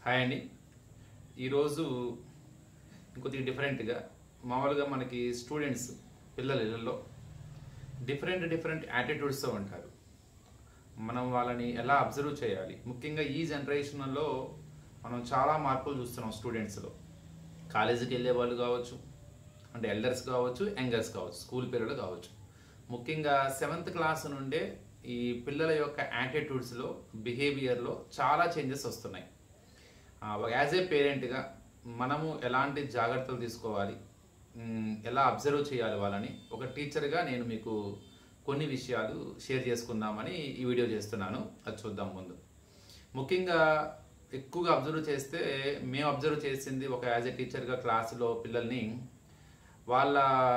hi అండి ఈరోజు ఇంకొద్దిగా డిఫరెంట్గా మామూలుగా మనకి స్టూడెంట్స్ పిల్లల ఇళ్ళల్లో డిఫరెంట్ డిఫరెంట్ యాటిట్యూడ్స్తో ఉంటారు మనం వాళ్ళని ఎలా అబ్జర్వ్ చేయాలి ముఖ్యంగా ఈ జనరేషన్లో మనం చాలా మార్పులు చూస్తున్నాం స్టూడెంట్స్లో కాలేజీకి వెళ్ళే వాళ్ళు కావచ్చు అంటే ఎల్డర్స్ కావచ్చు యంగర్స్ కావచ్చు స్కూల్ పిల్లలు కావచ్చు ముఖ్యంగా సెవెంత్ క్లాస్ నుండే ఈ పిల్లల యొక్క యాటిట్యూడ్స్లో బిహేవియర్లో చాలా చేంజెస్ వస్తున్నాయి యాజ్ ఏ పేరెంట్గా మనము ఎలాంటి జాగ్రత్తలు తీసుకోవాలి మ్, ఎలా అబ్జర్వ్ చేయాలి వాళ్ళని ఒక టీచర్గా నేను మీకు కొన్ని విషయాలు షేర్ చేసుకుందామని ఈ వీడియో చేస్తున్నాను అది చూద్దాం ముందు ముఖ్యంగా ఎక్కువగా అబ్జర్వ్ చేస్తే మేము అబ్జర్వ్ చేసింది ఒక యాజ్ ఏ టీచర్గా క్లాసులో పిల్లల్ని వాళ్ళ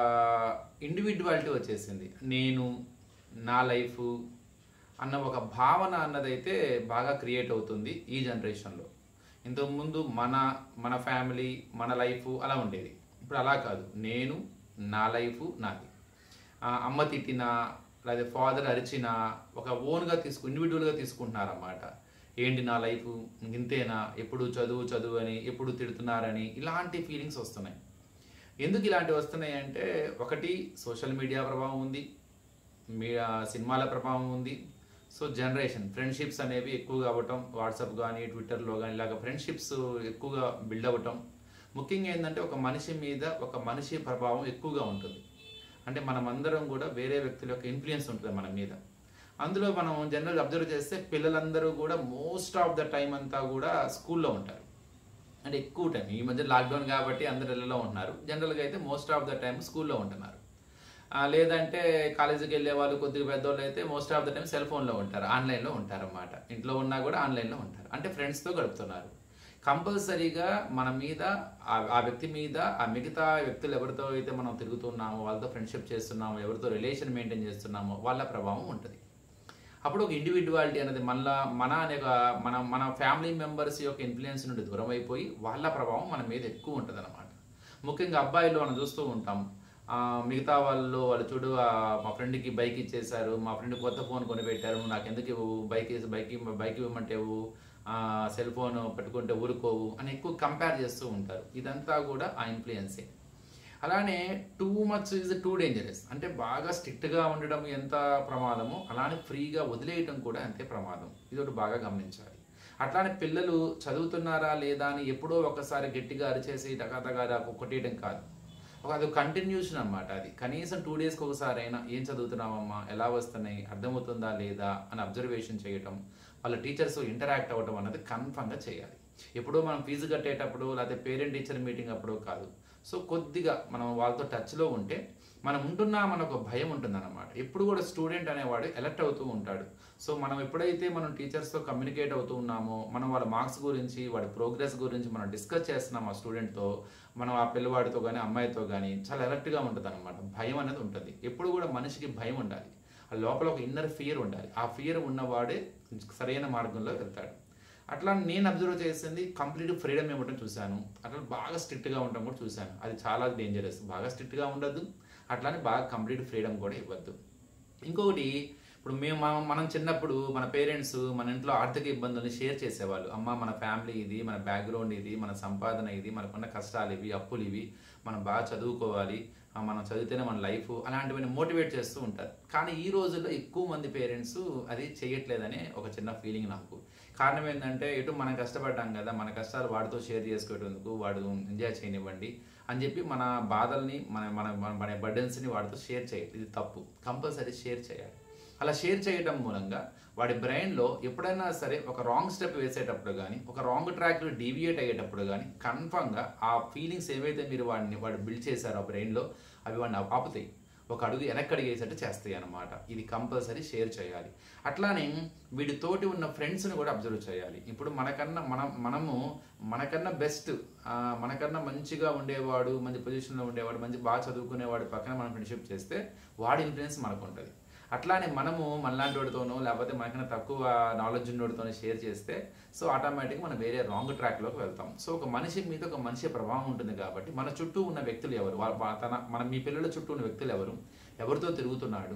ఇండివిజువాలిటీ వచ్చేసింది నేను నా లైఫ్ అన్న ఒక భావన అన్నదైతే బాగా క్రియేట్ అవుతుంది ఈ జనరేషన్లో ఇంతకుముందు మన మన ఫ్యామిలీ మన లైఫ్ అలా ఉండేది ఇప్పుడు అలా కాదు నేను నా లైఫ్ నాది ఆ, అమ్మ తిట్టినా లేదా ఫాదర్ అరిచినా ఒక ఓన్గా తీసుకు ఇండివిజువల్గా తీసుకుంటున్నారన్నమాట ఏంటి నా లైఫ్ ఇంతేనా ఎప్పుడు చదువు చదువు అని ఎప్పుడు తిడుతున్నారని ఇలాంటి ఫీలింగ్స్ వస్తున్నాయి ఎందుకు ఇలాంటివి వస్తున్నాయి అంటే ఒకటి సోషల్ మీడియా ప్రభావం ఉంది మీడియా సినిమాల ప్రభావం ఉంది సో జనరేషన్ ఫ్రెండ్షిప్స్ అనేవి ఎక్కువగా అవ్వటం వాట్సాప్ కానీ ట్విట్టర్లో కానీ ఇలాగ ఫ్రెండ్షిప్స్ ఎక్కువగా బిల్డ్ అవ్వటం ముఖ్యంగా ఏంటంటే ఒక మనిషి మీద ఒక మనిషి ప్రభావం ఎక్కువగా ఉంటుంది అంటే మనం అందరం కూడా వేరే వ్యక్తుల యొక్క ఇన్ఫ్లుయెన్స్ ఉంటుంది మన మీద అందులో మనం జనరల్ అబ్జర్వ్ చేస్తే పిల్లలందరూ కూడా మోస్ట్ ఆఫ్ ద టైం అంతా కూడా స్కూల్లో ఉంటారు అంటే ఎక్కువ టైం ఈ మధ్య లాక్డౌన్ కాబట్టి అందరు ఇళ్ళలో ఉంటున్నారు జనరల్గా అయితే మోస్ట్ ఆఫ్ ద టైం స్కూల్లో ఉంటున్నారు ఆ, లేదంటే కాలేజీకి వెళ్ళే వాళ్ళు కొద్దిగా పెద్దవాళ్ళు అయితే most of the time cell ఫోన్లో ఉంటారు ఆన్లైన్లో ఉంటారు అన్నమాట ఇంట్లో ఉన్నా కూడా ఆన్లైన్లో ఉంటారు అంటే ఫ్రెండ్స్తో గడుపుతున్నారు కంపల్సరీగా మన మీద ఆ- ఆ వ్యక్తి మీద ఆ మిగతా వ్యక్తులు ఎవరితో అయితే మనం తిరుగుతున్నామో వాళ్ళతో ఫ్రెండ్షిప్ చేస్తున్నామో ఎవరితో రిలేషన్ మెయింటైన్ చేస్తున్నామో వాళ్ళ ప్రభావం ఉంటుంది అప్పుడు ఒక ఇండివిజువాలిటీ అనేది మళ్ళా మన అనే ఒక మన మన ఫ్యామిలీ మెంబర్స్ యొక్క ఇన్ఫ్లుయెన్స్ నుండి దూరం అయిపోయి వాళ్ళ ప్రభావం మన మీద ఎక్కువ ఉంటుంది అనమాట ముఖ్యంగా అబ్బాయిలు మనం చూస్తూ ఉంటాం ఆ, మిగతా వాళ్ళు వాళ్ళు చూడు ఆ, మా ఫ్రెండ్కి బైక్ ఇచ్చేశారు మా ఫ్రెండ్ కొత్త ఫోన్ కొనిపెట్టారు నువ్వు నాకు ఎందుకు ఇవ్వవు బైక్ ఇవ్వు, బైక్ ఇవ్వ- బైక్ ఇవ్వమంటే ఇవ్వు ఆ, సెల్ ఫోన్ పెట్టుకుంటే ఊరుకోవు అని ఎక్కువ కంపేర్ చేస్తూ ఉంటారు ఇదంతా కూడా ఆ ఇన్ఫ్లుయెన్సే అలానే too much is too dangerous అంటే బాగా స్ట్రిక్ట్గా ఉండడం ఎంత ప్రమాదమో అలానే ఫ్రీగా వదిలేయటం కూడా అంతే ప్రమాదం ఇది ఒకటి బాగా గమనించాలి అట్లానే పిల్లలు చదువుతున్నారా లేదా అని ఎప్పుడో ఒకసారి గట్టిగా అరిచేసి టకాటగా కొట్టేయడం కాదు ఒక అది కంటిన్యూషన్ అన్నమాట అది కనీసం టూ డేస్కి ఒకసారి అయినా ఏం చదువుతున్నామమ్మా ఎలా వస్తున్నాయి అర్థమవుతుందా లేదా అని అబ్జర్వేషన్ చేయటం వాళ్ళ టీచర్స్ ఇంటరాక్ట్ అవ్వడం అన్నది కన్ఫర్మ్గా చేయాలి ఎప్పుడో మనం ఫీజు కట్టేటప్పుడు లేకపోతే పేరెంట్ టీచర్ మీటింగ్ అప్పుడు కాదు సో కొద్దిగా మనం వాళ్ళతో టచ్లో ఉంటే మనం ఉంటున్నామన్న ఒక భయం ఉంటుందన్నమాట ఎప్పుడు కూడా స్టూడెంట్ అనేవాడు ఎలర్ట్ అవుతూ ఉంటాడు సో మనం ఎప్పుడైతే మనం టీచర్స్తో కమ్యూనికేట్ అవుతూ ఉన్నామో మనం వాళ్ళ మార్క్స్ గురించి వాడి ప్రోగ్రెస్ గురించి మనం డిస్కస్ చేస్తున్నాం ఆ స్టూడెంట్తో మనం ఆ పిల్లవాడితో కానీ అమ్మాయితో కానీ చాలా ఎలర్ట్గా ఉంటుంది అనమాట భయం అనేది ఉంటుంది ఎప్పుడు కూడా మనిషికి భయం ఉండాలి ఆ లోపల ఒక ఇన్నర్ ఫియర్ ఉండాలి ఆ ఫియర్ ఉన్నవాడే సరైన మార్గంలో వెళ్తాడు అట్లా నేను అబ్జర్వ్ చేసింది కంప్లీట్ ఫ్రీడమ్ ఇవ్వడం చూశాను అట్లా బాగా స్ట్రిక్ట్గా ఉండడం కూడా చూశాను అది చాలా డేంజరస్ బాగా స్ట్రిక్ట్గా ఉండద్దు అట్లానే బాగా కంప్లీట్ ఫ్రీడమ్ కూడా ఇవ్వద్దు ఇంకొకటి ఇప్పుడు మేము మనం- మనం చిన్నప్పుడు మన పేరెంట్స్ మన ఇంట్లో ఆర్థిక ఇబ్బందుల్ని షేర్ చేసేవాళ్ళు అమ్మ మన ఫ్యామిలీ ఇది మన బ్యాక్గ్రౌండ్ ఇది మన సంపాదన ఇది మనకున్న కష్టాలు ఇవి అప్పులు ఇవి మనం బాగా చదువుకోవాలి ఆ, మనం చదివితేనే మన లైఫ్ అలాంటివన్నీ మోటివేట్ చేస్తూ ఉంటారు కానీ ఈ రోజుల్లో ఎక్కువ మంది పేరెంట్స్ అది చేయట్లేదనే ఒక చిన్న ఫీలింగ్ నాకు కారణం ఏంటంటే ఎటు మనం కష్టపడ్డాం కదా మన కష్టాలు వాడితో షేర్ చేసుకోవడానికి వాడు ఎంజాయ్ చేయనివ్వండి అని చెప్పి మన బాధల్ని మన మన మన- మన బర్డెన్స్ని వాడితో షేర్ చేయాలి ఇది తప్పు కంపల్సరీ షేర్ చేయాలి అలా షేర్ చేయడం మూలంగా వాడి బ్రెయిన్లో ఎప్పుడైనా సరే ఒక రాంగ్ స్టెప్ వేసేటప్పుడు కానీ ఒక రాంగ్ ట్రాక్లో డీవియేట్ అయ్యేటప్పుడు కానీ కన్ఫామ్గా ఆ ఫీలింగ్స్ ఏవైతే మీరు వాడిని వాడు బిల్డ్ చేశారో ఆ బ్రెయిన్లో అవి వాడిని ఆపుతాయి ఒక అడుగు వెనక్కడికి వేసేట్టు చేస్తాయి అన్నమాట ఇది కంపల్సరీ షేర్ చేయాలి అట్లానే వీడి తోటి ఉన్న ఫ్రెండ్స్ని కూడా అబ్జర్వ్ చేయాలి ఇప్పుడు మనకన్నా మనం మనము మనకన్నా బెస్ట్ మనకన్నా మంచిగా ఉండేవాడు మంచి పొజిషన్లో ఉండేవాడు మంచి బాగా చదువుకునేవాడు పక్కన మనం ఫ్రెండ్షిప్ చేస్తే వాడి ఇన్ఫ్లుయెన్స్ మనకు ఉంటుంది అట్లానే మనము మనలాంటి వాడితోనో లేకపోతే మనకన్నా తక్కువ నాలెడ్జ్ ఉన్నోడితోనో షేర్ చేస్తే సో ఆటోమేటిక్గా మనం వేరే రాంగ్ ట్రాక్లోకి వెళ్తాం సో ఒక మనిషి మీద ఒక మనిషి ప్రభావం ఉంటుంది కాబట్టి మన చుట్టూ ఉన్న వ్యక్తులు ఎవరు వాళ్ళ వా- తన మన మీ పిల్లల చుట్టూ ఉన్న వ్యక్తులు ఎవరు ఎవరితో తిరుగుతున్నాడు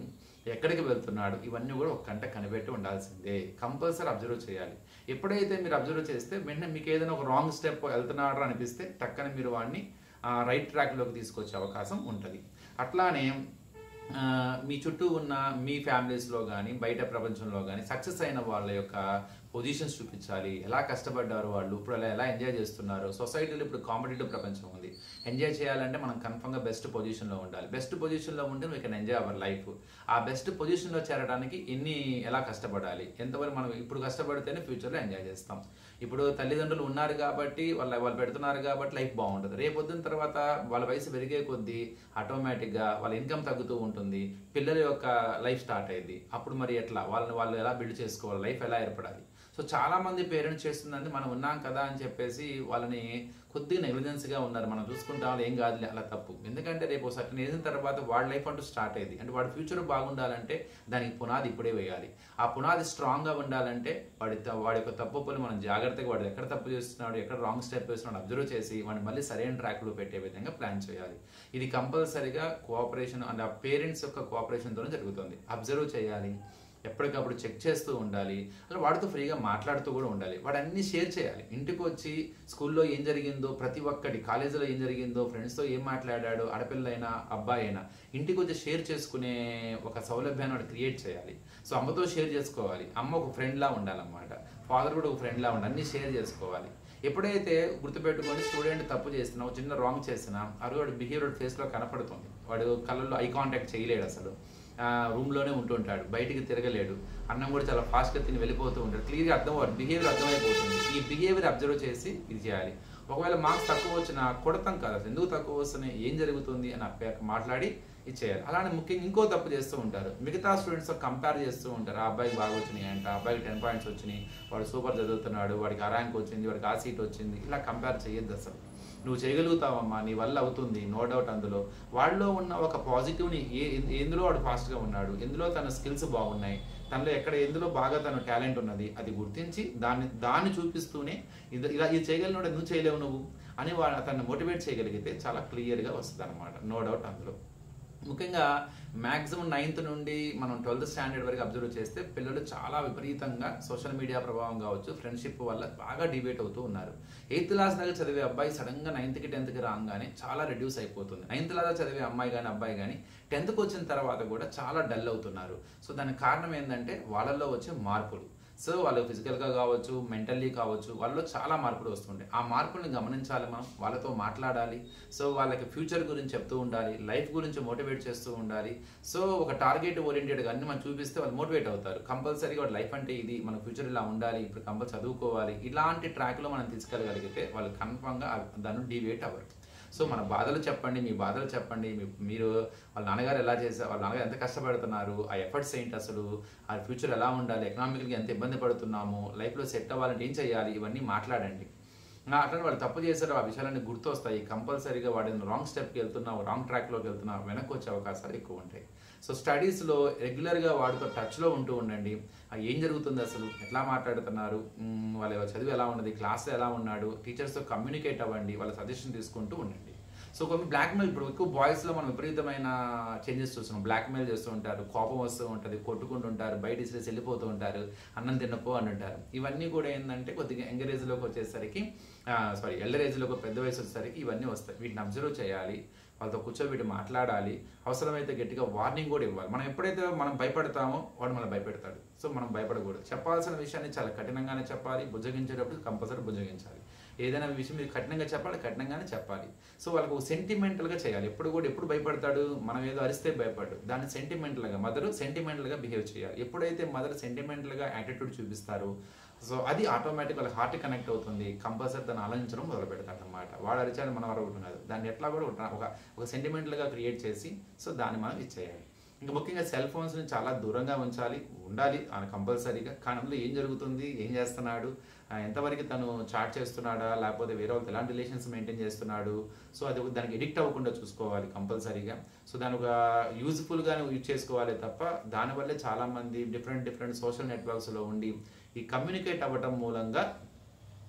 ఎక్కడికి వెళ్తున్నాడు ఇవన్నీ కూడా ఒక కంట కనిపెట్టి ఉండాల్సిందే కంపల్సరీ అబ్జర్వ్ చేయాలి ఎప్పుడైతే మీరు అబ్జర్వ్ చేస్తే వెంటనే మీకు ఏదైనా ఒక రాంగ్ స్టెప్ వెళ్తున్నాడు అనిపిస్తే టక్కన మీరు వాడిని రైట్ ట్రాక్లోకి తీసుకొచ్చే అవకాశం ఉంటుంది అట్లానే ఆ, మీ చుట్టూ ఉన్న మీ ఫ్యామిలీస్లో కానీ బయట ప్రపంచంలో కానీ సక్సెస్ అయిన వాళ్ళ యొక్క పొజిషన్స్ చూపించాలి ఎలా కష్టపడ్డారు వాళ్ళు ఇప్పుడు అలా ఎలా ఎంజాయ్ చేస్తున్నారు సొసైటీలో ఇప్పుడు కాంపిటేటివ్ ప్రపంచం ఉంది ఎంజాయ్ చేయాలంటే మనం కన్ఫర్మ్గా బెస్ట్ పొజిషన్లో ఉండాలి బెస్ట్ పొజిషన్లో ఉంటే we can enjoy our life ఆ బెస్ట్ పొజిషన్లో చేరడానికి ఎన్ని ఎలా కష్టపడాలి ఎంతవరకు మనం ఇప్పుడు కష్టపడితేనే ఫ్యూచర్లో ఎంజాయ్ చేస్తాం ఇప్పుడు తల్లిదండ్రులు ఉన్నారు కాబట్టి వాళ్ళ వాళ్ళు పెడుతున్నారు కాబట్టి లైఫ్ బాగుంటుంది రేపు పొద్దున్న తర్వాత వాళ్ళ వయసు పెరిగే కొద్దీ ఆటోమేటిక్గా వాళ్ళ ఇన్కమ్ తగ్గుతూ ఉంటుంది పిల్లల యొక్క లైఫ్ స్టార్ట్ అయింది అప్పుడు మరి ఎట్లా వాళ్ళని వాళ్ళు ఎలా బిల్డ్ చేసుకోవాలి లైఫ్ ఎలా ఏర్పడాలి సో చాలా మంది పేరెంట్స్ చేస్తుందంటే మనం ఉన్నాం కదా అని చెప్పేసి వాళ్ళని కొద్దిగా నెగ్లిజెన్స్గా ఉన్నారు మనం చూసుకుంటాం వాళ్ళు ఏం కాదులే అలా తప్పు ఎందుకంటే రేపు సర్టన్ ఏజ్ తర్వాత వాడి లైఫ్ అంటూ స్టార్ట్ అయ్యింది అంటే వాడి ఫ్యూచర్ బాగుండాలంటే దానికి పునాది ఇప్పుడే వేయాలి ఆ పునాది స్ట్రాంగ్గా ఉండాలంటే వాడి త- వాడి యొక్క తప్పులు మనం జాగ్రత్తగా వాడు ఎక్కడ తప్పు చేస్తున్నాడు ఎక్కడ రాంగ్ స్టెప్ వేస్తున్నాడు అబ్జర్వ్ చేసి వాడిని మళ్ళీ సరైన ట్రాక్లో పెట్టే విధంగా ప్లాన్ చేయాలి ఇది కంపల్సరీగా కోఆపరేషన్ అండ్ ఆ పేరెంట్స్ యొక్క కోఆపరేషన్తోనే జరుగుతుంది అబ్జర్వ్ చేయాలి ఎప్పటికప్పుడు చెక్ చేస్తూ ఉండాలి అలా వాడితో ఫ్రీగా మాట్లాడుతూ కూడా ఉండాలి వాడు అన్ని షేర్ చేయాలి ఇంటికి వచ్చి స్కూల్లో ఏం జరిగిందో ప్రతి ఒక్కటి కాలేజీలో ఏం జరిగిందో ఫ్రెండ్స్తో ఏం మాట్లాడాడు ఆడపిల్లైనా అబ్బాయి అయినా ఇంటికి వచ్చి షేర్ చేసుకునే ఒక సౌలభ్యాన్ని వాడు క్రియేట్ చేయాలి సో అమ్మతో షేర్ చేసుకోవాలి అమ్మ ఒక ఫ్రెండ్లా ఉండాలన్నమాట ఫాదర్ కూడా ఒక ఫ్రెండ్లా ఉండాలి అన్ని షేర్ చేసుకోవాలి ఎప్పుడైతే గుర్తుపెట్టుకొని స్టూడెంట్ తప్పు చేసినా ఒక చిన్న రాంగ్ చేసినా అది వాడి బిహేవియర్ ఫేస్లో కనపడుతుంది వాడు కళ్ళల్లో ఐ కాంటాక్ట్ చేయలేడు అసలు ఆ, రూమ్లోనే ఉంటుంటాడు బయటికి తిరగలేడు అన్నం కూడా చాలా ఫాస్ట్గా తిని వెళ్ళిపోతూ ఉంటాడు క్లియర్గా అర్థం వాడి బిహేవియర్ అర్థమైపోతుంది ఈ బిహేవియర్ అబ్జర్వ్ చేసి ఇది చేయాలి ఒకవేళ మార్క్స్ తక్కువ వచ్చినా కొడతాం కదా అసలు ఎందుకు తక్కువ వస్తున్నాయి ఏం జరుగుతుంది అని అప్ప- మాట్లాడి ఇది చేయాలి అలానే ముఖ్యంగా ఇంకో తప్పు చేస్తూ ఉంటారు మిగతా స్టూడెంట్స్తో కంపేర్ చేస్తూ ఉంటారు ఆ అబ్బాయికి బాగా వచ్చినాయి అంట ఆ అబ్బాయికి టెన్ పాయింట్స్ వచ్చినాయి వాడు సూపర్ చదువుతున్నాడు వాడికి ఆ ర్యాంక్ వచ్చింది వాడికి ఆ సీట్ వచ్చింది ఇలా కంపేర్ చేయొద్దు అసలు నువ్వు చేయగలుగుతావమ్మా నీ వల్ల అవుతుంది నో డౌట్ అందులో వాళ్ళలో ఉన్న ఒక పాజిటివ్ని ఏ ఎందులో వాడు ఫాస్ట్గా ఉన్నాడు ఎందులో తన స్కిల్స్ బాగున్నాయి తనలో ఎక్కడ ఎందులో బాగా తన టాలెంట్ ఉన్నది అది గుర్తించి దాన్ని దాన్ని చూపిస్తూనే ఇది ఇలా ఇది చేయగలిగినోడు ఎందుకు చేయలేవు నువ్వు అని వాడు అతన్ని మోటివేట్ చేయగలిగితే చాలా క్లియర్గా వస్తుంది అనమాట నో డౌట్ అందులో ముఖ్యంగా మ్యాక్సిమం నైన్త్ నుండి మనం ట్వెల్త్ స్టాండర్డ్ వరకు అబ్జర్వ్ చేస్తే పిల్లలు చాలా విపరీతంగా సోషల్ మీడియా ప్రభావం కావచ్చు ఫ్రెండ్షిప్ వల్ల బాగా డిబేట్ అవుతూ ఉన్నారు ఎయిత్ క్లాస్ దాకా చదివే అబ్బాయి సడన్గా నైన్త్కి టెన్త్కి రాగానే చాలా రెడ్యూస్ అయిపోతుంది నైన్త్ క్లాస్ చదివే అమ్మాయి కానీ అబ్బాయి కానీ టెన్త్కి వచ్చిన తర్వాత కూడా చాలా డల్ అవుతున్నారు సో దానికి కారణం ఏంటంటే వాళ్ళల్లో వచ్చే మార్పులు సో వాళ్ళు ఫిజికల్గా కావచ్చు మెంటల్లీ కావచ్చు వాళ్ళలో చాలా మార్పులు వస్తుంటాయి ఆ మార్పుల్ని గమనించాలి మనం వాళ్ళతో మాట్లాడాలి సో వాళ్ళకి ఫ్యూచర్ గురించి చెప్తూ ఉండాలి లైఫ్ గురించి మోటివేట్ చేస్తూ ఉండాలి సో ఒక టార్గెట్ ఓరియంటెడ్గా అన్ని మనం చూపిస్తే వాళ్ళు మోటివేట్ అవుతారు కంపల్సరీగా వాళ్ళ లైఫ్ అంటే ఇది మన ఫ్యూచర్ ఇలా ఉండాలి ఇప్పుడు కంపల్ చదువుకోవాలి ఇలాంటి ట్రాక్లో మనం తీసుకెళ్ళగలిగితే వాళ్ళు కన్ఫామ్గా దాన్ని డివేట్ అవ్వరు సో మన బాధలు చెప్పండి మీ బాధలు చెప్పండి మీ- మీరు వాళ్ళ నాన్నగారు ఎలా చేశారు వాళ్ళ నాన్నగారు ఎంత కష్టపడుతున్నారు ఆ ఎఫర్ట్స్ ఏంటి అసలు ఆ ఫ్యూచర్ ఎలా ఉండాలి ఎకనామికల్గా ఎంత ఇబ్బంది పడుతున్నాము లైఫ్లో సెట్ అవ్వాలంటే ఏం చేయాలి ఇవన్నీ మాట్లాడండి నా అట్లా వాళ్ళు తప్పు చేశారు ఆ విషయాలన్నీ గుర్తొస్తాయి కంపల్సరీగా వాడిని రాంగ్ స్టెప్కి వెళ్తున్నావు రాంగ్ ట్రాక్లోకి వెళ్తున్నావు వెనక్కి వచ్చే అవకాశాలు ఎక్కువ ఉంటాయి సో స్టడీస్లో రెగ్యులర్గా వాడితో టచ్లో ఉంటూ ఉండండి ఆ ఏం జరుగుతుంది అసలు ఎట్లా మాట్లాడుతున్నారు మ్మ్, వాళ్ళ చదువు ఎలా ఉన్నది క్లాస్ ఎలా ఉన్నాడు టీచర్స్తో కమ్యూనికేట్ అవ్వండి వాళ్ళ సజెషన్ తీసుకుంటూ ఉండండి సో కొన్ని బ్లాక్మెయిల్ ఇప్పుడు ఎక్కువ బాయ్స్లో మనం విపరీతమైన చేంజెస్ చూస్తున్నాం బ్లాక్మెయిల్ చేస్తూ ఉంటారు కోపం వస్తూ ఉంటుంది కొట్టుకుంటూ ఉంటారు బయట ఇసిరేసి వెళ్ళిపోతూ ఉంటారు అన్నం తినపో అని అంటారు ఇవన్నీ కూడా ఏంటంటే కొద్దిగా యంగర్ ఏజ్లోకి వచ్చేసరికి సారీ ఎల్డర్ ఏజ్లోకి పెద్ద వయసు వచ్చేసరికి ఇవన్నీ వస్తాయి వీటిని అబ్జర్వ్ చేయాలి వాళ్ళతో కూర్చోబెట్టి మాట్లాడాలి అవసరమైతే గట్టిగా వార్నింగ్ కూడా ఇవ్వాలి మనం ఎప్పుడైతే మనం భయపడతామో వాడు మనం భయపెడతాడు సో మనం భయపడకూడదు చెప్పాల్సిన విషయాన్ని చాలా కఠినంగానే చెప్పాలి బుజ్జగించేటప్పుడు కంపల్సరీ బుజ్జగించాలి ఏదైనా విషయం మీరు కఠినంగా చెప్పాలి కఠినంగానే చెప్పాలి సో వాళ్ళకు సెంటిమెంటల్గా చేయాలి ఎప్పుడు కూడా ఎప్పుడు భయపడతాడు మనం ఏదో అరిస్తే భయపడు దాన్ని సెంటిమెంటల్గా మదర్ సెంటిమెంటల్గా బిహేవ్ చేయాలి ఎప్పుడైతే మదర్ సెంటిమెంటల్గా యాటిట్యూడ్ చూపిస్తారో సో అది ఆటోమేటిక్ వాళ్ళకి హార్ట్ కనెక్ట్ అవుతుంది కంపల్సరీ దాన్ని ఆలోచించడం మొదలు పెడతాడు అనమాట వాడు అరిచాడు మనం అరవడం కాదు దాన్ని ఎట్లా కూడా ఒక- ఒక ఒక సెంటిమెంటల్గా క్రియేట్ చేసి సో దాన్ని మనం ఇచ్చేయాలి ఇంకా ముఖ్యంగా సెల్ ఫోన్స్ని చాలా దూరంగా ఉంచాలి ఉండాలి ఆయన కంపల్సరీగా కానీ అందులో ఏం జరుగుతుంది ఏం చేస్తున్నాడు ఆ, ఎంతవరకు తను చాట్ చేస్తున్నాడా లేకపోతే వేరే వాళ్ళతో ఎలాంటి రిలేషన్స్ మెయింటైన్ చేస్తున్నాడు సో అది ఒక- దానికి ఎడిక్ట్ అవ్వకుండా చూసుకోవాలి కంపల్సరీగా సో దాని ఒక యూజ్ఫుల్గానే యూజ్ చేసుకోవాలి తప్ప దానివల్లే చాలామంది డిఫరెంట్ డిఫరెంట్ సోషల్ నెట్వర్క్స్లో ఉండి ఈ కమ్యూనికేట్ అవ్వటం మూలంగా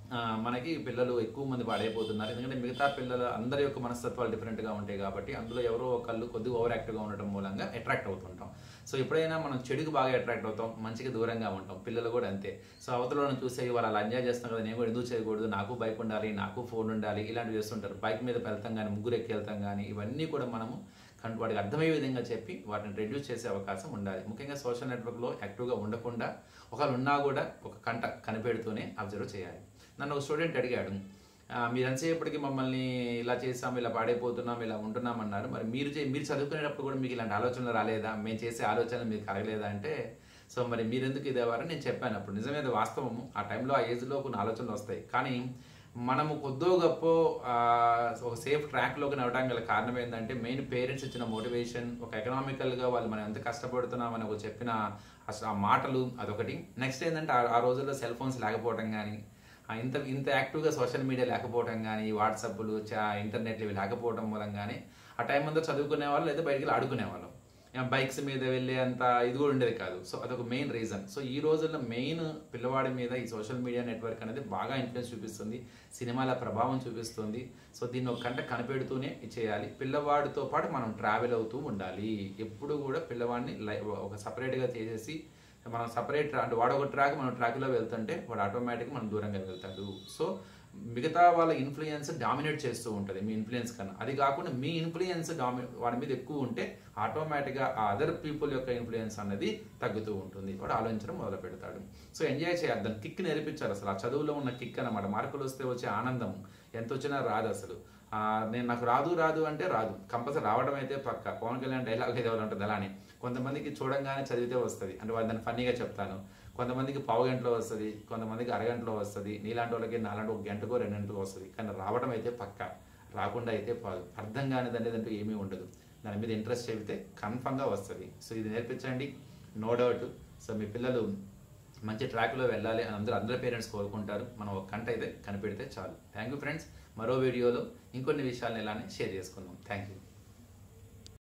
ఆ, మనకి పిల్లలు ఎక్కువ మంది పాడైపోతున్నారు ఎందుకంటే మిగతా పిల్లలు అందరి యొక్క మనస్తత్వాలు డిఫరెంట్గా ఉంటాయి కాబట్టి అందులో ఎవరో ఒకళ్ళు కొద్దిగా ఓవర్ యాక్టివ్గా ఉండటం మూలంగా అట్రాక్ట్ అవుతుంటాం సో ఎప్పుడైనా మనం చెడుకు బాగా అట్రాక్ట్ అవుతాం మంచిగా దూరంగా ఉంటాం పిల్లలు కూడా అంతే సో అవతలను చూసే వాళ్ళు అలా ఎంజాయ్ చేస్తాం కదా నేను కూడా ఎందుకు చేయకూడదు నాకు బైక్ ఉండాలి నాకు ఫోన్ ఉండాలి ఇలాంటివి చేస్తుంటారు బైక్ మీద వెళ్తాం కానీ ముగ్గురు ఎక్కి వెళ్తాం కానీ ఇవన్నీ కూడా మనము కన్- వాడికి అర్థమయ్యే విధంగా చెప్పి వాటిని రెడ్యూస్ చేసే అవకాశం ఉండాలి ముఖ్యంగా సోషల్ నెట్వర్క్లో యాక్టివ్గా ఉండకుండా ఒకళ్ళు ఉన్నా కూడా ఒక కంట కనిపెడుతూనే అబ్జర్వ్ చేయాలి నన్ను ఒక స్టూడెంట్ అడిగాడు "ఆ, మీరు ఎంతసేపటికి మమ్మల్ని ఇలా చేసాం ఇలా పాడైపోతున్నాం ఇలా ఉంటున్నాం అన్నారు మరి మీరు చే- మీరు చదువుకునేటప్పుడు కూడా మీకు ఇలాంటి ఆలోచనలు రాలేదా మేము చేసే ఆలోచనలు మీకు కలగలేదా అంటే సో మరి మీరెందుకు ఇదేవారని నేను చెప్పాను అప్పుడు నిజమే అది వాస్తవము ఆ టైంలో ఆ ఏజ్లో కొన్ని ఆలోచనలు వస్తాయి కానీ మనము కొద్దో గొప్ప ఆ, ఒక సేఫ్ ట్రాక్లోకి నడవడానికి గల కారణం ఏంటంటే మెయిన్ పేరెంట్స్ ఇచ్చిన మోటివేషన్ ఒక ఎకనామికల్గా వాళ్ళు మనం ఎంత కష్టపడుతున్నామని ఒక చెప్పిన అసలు ఆ మాటలు అదొకటి నెక్స్ట్ ఏంటంటే ఆ- ఆ రోజుల్లో సెల్ ఫోన్స్ లేకపోవడం కానీ ఆ ఇంత ఇంత యాక్టివ్గా సోషల్ మీడియా లేకపోవడం కానీ వాట్సాప్లు చా ఇంటర్నెట్లు ఇవి లేకపోవడం మూలంగానే ఆ టైం అంతా చదువుకునే వాళ్ళు లేదా బయటికి వెళ్ళి ఆడుకునే వాళ్ళం బైక్స్ మీద వెళ్ళే అంత ఇది కూడా ఉండేది కాదు సో అదొక మెయిన్ రీజన్ సో ఈ రోజుల్లో మెయిన్ పిల్లవాడి మీద ఈ సోషల్ మీడియా నెట్వర్క్ అనేది బాగా ఇన్ఫ్లుయెన్స్ చూపిస్తుంది సినిమాల ప్రభావం చూపిస్తుంది సో దీన్ని ఒక కంట కనిపెడుతూనే చేయాలి పిల్లవాడితో పాటు మనం ట్రావెల్ అవుతూ ఉండాలి ఎప్పుడు కూడా పిల్లవాడిని లై ఒక సపరేట్గా చేసేసి మనం సపరేట్ అంటే వాడు ఒక ట్రాక్ మనం ట్రాక్లో వెళ్తుంటే వాడు ఆటోమేటిక్ మనం దూరంగా వెళ్తాడు సో మిగతా వాళ్ళ ఇన్ఫ్లుయెన్స్ డామినేట్ చేస్తూ ఉంటుంది మీ ఇన్ఫ్లుయెన్స్ కన్నా అది కాకుండా మీ ఇన్ఫ్లుయెన్స్ డామి వాడి మీద ఎక్కువ ఉంటే ఆటోమేటిక్గా ఆ అదర్ పీపుల్ యొక్క ఇన్ఫ్లుయెన్స్ అనేది తగ్గుతూ ఉంటుంది వాడు ఆలోచించడం మొదలు పెడతాడు సో ఎంజాయ్ చేయాలి దాన్ని కిక్ నేర్పించాలి అసలు ఆ చదువులో ఉన్న కిక్ అనమాట మార్కులు వస్తే వచ్చే ఆనందం ఎంత వచ్చినా రాదు అసలు ఆ, నేను నాకు రాదు రాదు అంటే రాదు కంపల్సరీ రావడం అయితే పక్క పవన్ కళ్యాణ్ డైలాగ్ ఏదో ఉంటుంది అలానే కొంతమందికి చూడంగానే చదివితే వస్తుంది అంటే వాళ్ళు దాన్ని ఫన్నీగా చెప్తాను కొంతమందికి పావు గంటలో వస్తుంది కొంతమందికి అరగంటలో వస్తుంది నీలాంటి వాళ్ళకి నాలాంటి ఒక గంటకో రెండు గంటకో వస్తుంది కానీ రావడం అయితే పక్క రాకుండా అయితే పాదు అర్థం కానిది అనేది అంటూ ఏమీ ఉండదు దాని మీద ఇంట్రెస్ట్ చెబితే కన్ఫామ్గా వస్తుంది సో ఇది నేర్పించండి నో డౌట్ సో మీ పిల్లలు మంచి ట్రాక్లో వెళ్ళాలి అని అందరూ అందరూ పేరెంట్స్ కోరుకుంటారు మనం ఒక కంట అయితే కనిపెడితే చాలు థ్యాంక్ యూ ఫ్రెండ్స్ మరో వీడియోలో ఇంకొన్ని విషయాలను ఇలానే షేర్ చేసుకుందాం థ్యాంక్ యూ